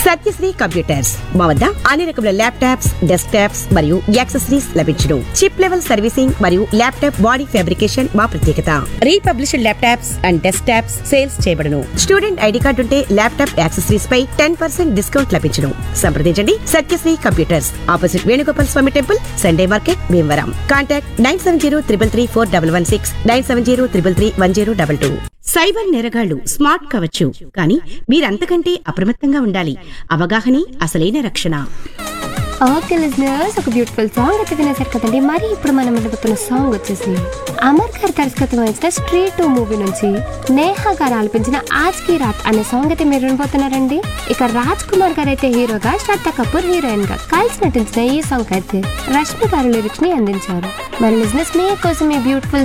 Satyasri computers మా వద్ద అన్ని రకముల ల్యాప్టాప్స్ డెస్క్ టాప్స్ మరియు యాక్సెసరీస్ లభించును చిప్ లెవెల్ సర్వీసింగ్ మరియు ల్యాప్టాప్ బాడీ ఫ్యాబ్రికేషన్ మా ప్రత్యేకత refurbished laptops and desktops sales చేయబడును స్టూడెంట్ ఐడి కార్డు ఉంటే ల్యాప్టాప్ యాక్సెసరీస్ పై టెన్ పర్సెంట్ డిస్కౌంట్ లభించును సంప్రదించండి Satyasri computers opposite Venugopal Swamy temple Sunday market Bhimavaram contact nine seven zero triple three four double one six nine seven zero triple three one zero double two cyber నేరగాళ్లు smart కావచ్చు కానీ మీరంతకంటే అప్రమత్తంగా ఉండాలి అవగాహనే అసలైన రక్షణ ఓకే లిజనర్స్ ఒక బ్యూటిఫుల్ సాంగ్ అయితే వినేశారు కదండి మరి ఇప్పుడు మనం వినబోతున్న సాంగ్ వచ్చేసి అమర్ గారి దర్శకత్వం వహించిన స్ట్రీట్ టూ మూవీ నుంచి నేహా గారు ఆలపించిన ఆజ్ కి రాత్ అనే సాంగ్ అయితే మీరు వినబోతున్నారండి ఇక రాజ్ కుమార్ గారు అయితే హీరోగా శ్రద్ధ కపూర్ హీరోయిన్ గా కలిసి నటించిన ఈ సాంగ్ అయితే రష్మి గారు లిరిక్స్ ని అందించారు మరి లిజనర్స్ మీకోసం ఈ బ్యూటిఫుల్